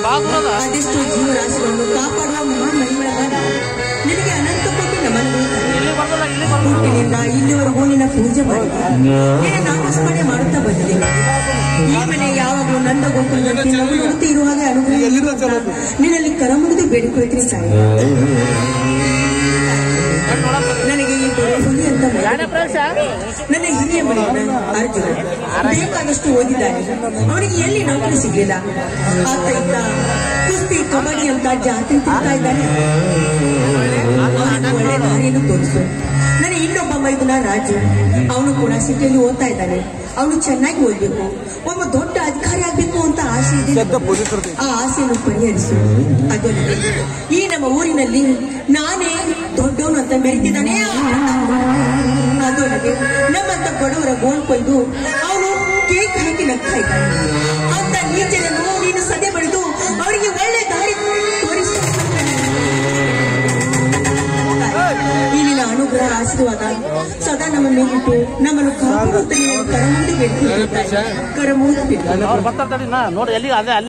ಅದೆಷ್ಟೋ ಜೀವರಾಶಿಗಳನ್ನು ಕಾಪಾಡುವ ಮಹಾಮಹಿಮಳವಾದ ನಿನಗೆ ಅನಂತ ಕೋಟಿ ನಮನಗಳು ತಾಯಿ. ಹುಟ್ಟಿನಿಂದ ಇಲ್ಲಿವರೆಗೂ ನಿನ್ನ ಪೂಜೆ ಮಾಡಿದೆ ನಿನ್ನ ನಾಮಸ್ಮರಣೆ ಮಾಡುತ್ತಾ ಬಂದಿದ್ದೇನೆ ಈ ಮನೆ ಯಾವಾಗಲೂ ನಂದ ಗೋಕುಲದಂತೆ ನಗುನಗುತ್ತಾ ಇರುವ ಹಾಗೆ ಅನುಗ್ರಹ ನಿನ್ನಲ್ಲಿ ಕರ ಮುಗಿದು ಬೇಡಿಕೊಳ್ತೀನಿ ತಾಯಿ ನನಗೆ ಈ ದೊಡ್ಡ ಅಂತ ಮನೆ ನನ್ನ ಹಿರಿಯ ಮನೆಯನ್ನ ಅರ್ಜುನ ಬೇಕಾದಷ್ಟು ಓದಿದ್ದಾನೆ ಅವನಿಗೆ ಎಲ್ಲಿ ನೌಕರಿ ಸಿಗ್ಲಿಲ್ಲ ಆತ ಇದ್ದ ಕುಸ್ತಿ ಕಬಡ್ಡಿ ಅಂತ ಜಾತಿ ತಿಂತಾ ಇದ್ದಾನೆ ಅವನಿಗೆ ಒಳ್ಳೆ ದಾರಿಯನ್ನು ತೋರಿಸು ನನ್ನ ಇನ್ನೊಬ್ಬ ಮೈದುನ ರಾಜು ಅವನು ಕೂಡ ಸಿಟಿಯಲ್ಲಿ ಓದ್ತಾ ಇದ್ದಾನೆ ಅವನು ಚೆನ್ನಾಗಿ ಓದ್ಬೇಕು ಒಬ್ಬ ದೊಡ್ಡ ಅಧಿಕಾರಿ ಆಗ್ಬೇಕು ಅಂತ ಆಸೆ ಇದೆ ಆ ಆಸೆಯನ್ನು ಪರಿಹರಿಸು ಅದೊಂದು ಈ ನಮ್ಮ ಊರಿನಲ್ಲಿ ನಾನೇ ದೊಡ್ಡವನು ಅಂತ ಮೆರೆತಿದ್ದಾನೆ ಅದೊಳಗೆ ನಮ್ಮಂತ ಬಡವರ ಗೋಣ್ ಕೊಯ್ದು ಅವನು ಕೇಕ್ ಹಾಕಿ ನಗ್ತಾ ಇದ್ದಾನೆ ಅಂತ ನೀಚನನ್ನು ನೀನು ಸದೆ ಬಳಿದು ಅವರಿಗೆ ಒಳ್ಳೆ ದಾರಿ ತೋರಿಸು ಈ ನಿನ್ನ ಅನುಗ್ರಹ ಆಶೀರ್ವಾದ ಸದಾ ನಮ್ಮ ಮೇಲಿಟ್ಟು ನಮ್ಮನ್ನು ಕಾಪಾಡುತ್ತ ನೀನು ಕರಮುಂದಿ ಬೇಡ್ಕೊಳ್ತಾ ಕರಮುಂದಿ ಅವ್ರು ಬರ್ತಾರೆ ನೋಡಿ ಎಲ್ಲಿ ಅಲ್ಲೇ